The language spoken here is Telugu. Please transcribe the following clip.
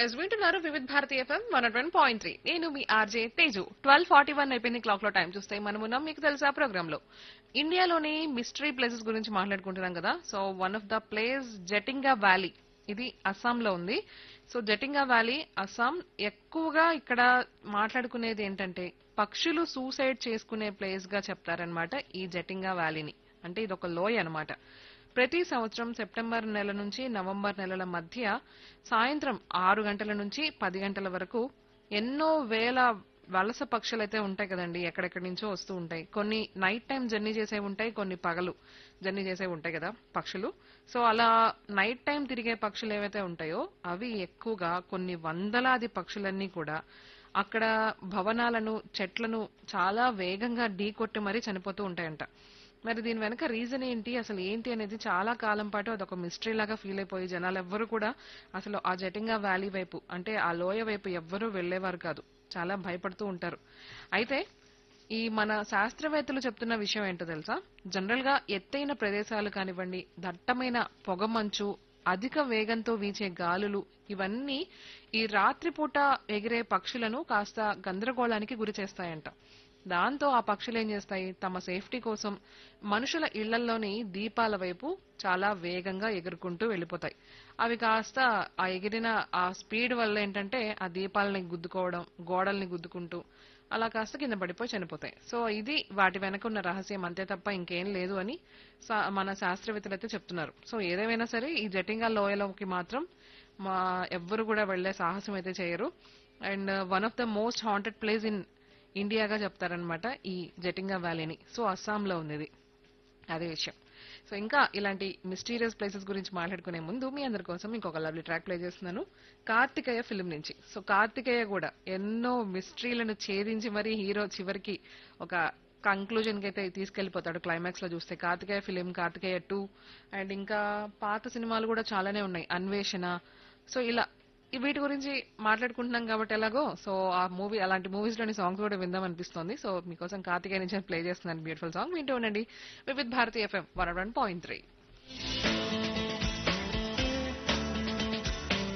ఎస్ వింటున్నారు Vividh Bharati FM one one point three నేను మీ RJ Teju twelve forty one అయిపోయింది క్లాక్ లో టైం చూస్తే మనమున్నాం మీకు తెలుసా ప్రోగ్రామ్ లో ఇండియాలోని మిస్టరీ ప్లేసెస్ గురించి మాట్లాడుకుంటున్నాం కదా so one of the place Jatinga valley ఇది అస్సాంలో ఉంది సో జటింగా వ్యాలీ అస్సాం ఎక్కువగా ఇక్కడ మాట్లాడుకునేది ఏంటంటే పక్షులు సూసైడ్ చేసుకునే ప్లేస్ గా చెప్తారనమాట ఈ జటింగా వ్యాలీని అంటే ఇది ఒక లోయ అన్నమాట ప్రతి సంవత్సరం సెప్టెంబర్ నెల నుంచి నవంబర్ నెలల మధ్య సాయంత్రం ఆరు గంటల నుంచి పది గంటల వరకు ఎన్నో వేల వలస పక్షులు అయితే ఉంటాయి కదండి ఎక్కడెక్కడి నుంచో వస్తూ ఉంటాయి కొన్ని నైట్ టైం జర్నీ చేసేవి ఉంటాయి కొన్ని పగలు జర్నీ చేసేవి ఉంటాయి కదా పక్షులు సో అలా నైట్ టైం తిరిగే పక్షులు ఏవైతే ఉంటాయో అవి ఎక్కువగా కొన్ని వందలాది పక్షులన్నీ కూడా అక్కడ భవనాలను చెట్లను చాలా వేగంగా ఢీ కొట్టి మరీ చనిపోతూ ఉంటాయంట మరి దీని వెనక రీజన్ ఏంటి అసలు ఏంటి అనేది చాలా కాలం పాటు అదొక మిస్టరీ లాగా ఫీల్ అయిపోయి జనాలు ఎవ్వరు కూడా అసలు ఆ జటింగా వ్యాలీ వైపు అంటే ఆ లోయ వైపు ఎవ్వరూ వెళ్లేవారు కాదు చాలా భయపడుతూ ఉంటారు అయితే ఈ మన శాస్త్రవేత్తలు చెప్తున్న విషయం ఏంటో తెలుసా జనరల్ గా ఎత్తైన ప్రదేశాలు కానివ్వండి దట్టమైన పొగమంచు అధిక వేగంతో వీచే గాలులు ఇవన్నీ ఈ రాత్రిపూట ఎగిరే పక్షులను కాస్త గందరగోళానికి గురి చేస్తాయంట దాంతో ఆ పక్షులు ఏం చేస్తాయి తమ సేఫ్టీ కోసం మనుషుల ఇళ్లల్లోని దీపాల వైపు చాలా వేగంగా ఎగురుకుంటూ వెళ్ళిపోతాయి అవి కాస్త ఆ ఎగిరిన ఆ స్పీడ్ వల్ల ఏంటంటే ఆ దీపాలని గుద్దుకోవడం గోడల్ని గుద్దుకుంటూ అలా కాస్త కింద పడిపోయి చనిపోతాయి సో ఇది వాటి వెనక ఉన్న రహస్యం అంతే తప్ప ఇంకేం లేదు అని సా- మన శాస్త్రవేత్తలు అయితే చెప్తున్నారు సో ఏదేమైనా సరే ఈ జటింగా లోయలోకి మాత్రం మా ఎవ్వరు కూడా వెళ్లే సాహసం అయితే చేయరు and one of the most haunted place in ఇండియాగా చెప్తారనమాట ఈ జటింగా వ్యాలీని సో అస్సాంలో ఉంది ఇది అదే విషయం సో ఇంకా ఇలాంటి మిస్టీరియస్ ప్లేసెస్ గురించి మాట్లాడుకునే ముందు మీ అందరి కోసం ఇంకొక లవ్లీ ట్రాక్ ప్లే చేస్తున్నాను కార్తికేయ ఫిల్మ్ నుంచి సో కార్తికేయ కూడా ఎన్నో మిస్టరీలను ఛేదించి మరి హీరో చివరికి ఒక కంక్లూజన్ కి అయితే తీసుకెళ్లిపోతాడు క్లైమాక్స్ లో చూస్తే Karthikeya film Karthikeya two and ఇంకా పాత సినిమాలు కూడా చాలానే ఉన్నాయి అన్వేషణ సో ఇలా ఈ వీటి గురించి మాట్లాడుకుంటున్నాం కాబట్టి ఎలాగో సో ఆ మూవీ అలాంటి మూవీస్ లోని సాంగ్స్ కూడా విందాం అనిపిస్తుంది సో మీకోసం కార్తికేయ నుంచి ప్లే చేస్తున్నాను బ్యూటిఫుల్ సాంగ్ వింటూ ఉండండి Vividh Bharati FM one one point three